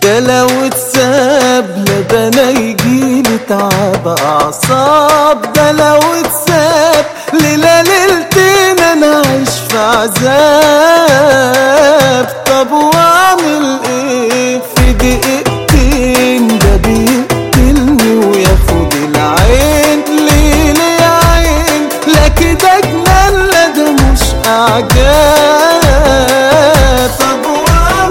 ده لو اتساب لبنا يجيلي تعب اعصاب ده لو اتساب ليلة ليلتين انا عايش في عذاب طب واعمل ايه في دقيقة